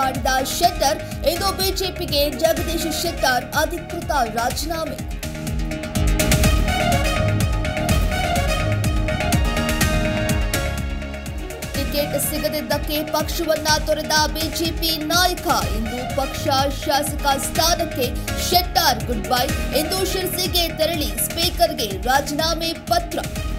ಮಾಡಿದ ಶೆಟ್ಟರ್ ಇಂದು ಬಿಜೆಪಿಗೆ ಜಗದೀಶ್ ಶೆಟ್ಟರ್ ಅಧಿಕೃತ ರಾಜೀನಾಮೆ ಟಿಕೆಟ್ ಸಿಗದಿದ್ದಕ್ಕೆ ಪಕ್ಷವನ್ನ ತೊರೆದ ಬಿಜೆಪಿ ನಾಯಕ ಇಂದು ಪಕ್ಷ ಶಾಸಕ ಸ್ಥಾನಕ್ಕೆ ಶೆಟ್ಟರ್ ಗುಡ್ ಬೈ ಇಂದು ಶಿರಸಿಗೆ ತೆರಳಿ ಸ್ಪೀಕರ್ಗೆ ರಾಜೀನಾಮೆ ಪತ್ರ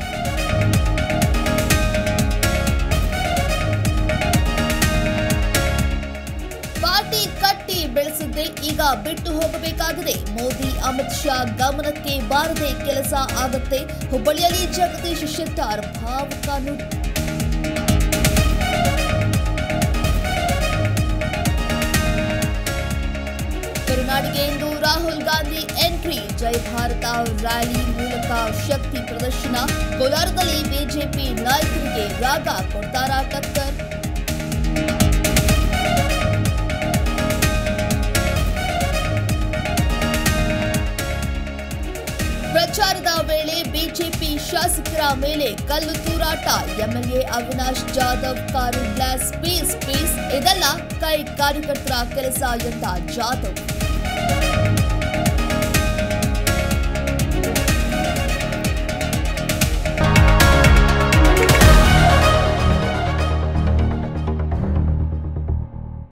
ಪಾರ್ಟಿ ಕಟ್ಟಿ ಬೆಳೆಸಿದ್ದೆ ಈಗ ಬಿಟ್ಟು ಹೋಗಬೇಕಾಗಿದೆ ಮೋದಿ ಅಮಿತ್ ಶಾ ಗಮನಕ್ಕೆ ಬಾರದೆ ಕೆಲಸ ಆಗುತ್ತೆ ಹುಬ್ಬಳ್ಳಿಯಲ್ಲಿ ಜಗದೀಶ್ ಶೆಟ್ಟರ್ ಭಾವುಕ ನುಡಿ ಕರುನಾಡಿಗೆ ಇಂದು ರಾಹುಲ್ ಗಾಂಧಿ ಎಂಟ್ರಿ ಜೈ ಭಾರತ ರ್ಯಾಲಿ ಮೂಲಕ ಶಕ್ತಿ ಪ್ರದರ್ಶನ ಕೋಲಾರದಲ್ಲಿ ಬಿಜೆಪಿ ನಾಯಕರಿಗೆ ರಾಗ ಕೊಡ್ತಾರ ಟಕ್ಕರ್ ಪ್ರಚಾರದ ವೇಳೆ ಬಿಜೆಪಿ ಶಾಸಕರ ಮೇಲೆ ಕಲ್ಲು ತೂರಾಟ MLA Avinash Jadhav car glass piece piece ಇದೆಲ್ಲ ಕೈ ಕಾರ್ಯಕರ್ತರ ಕೆಲಸ ಎಂದ ಜಾಧವ್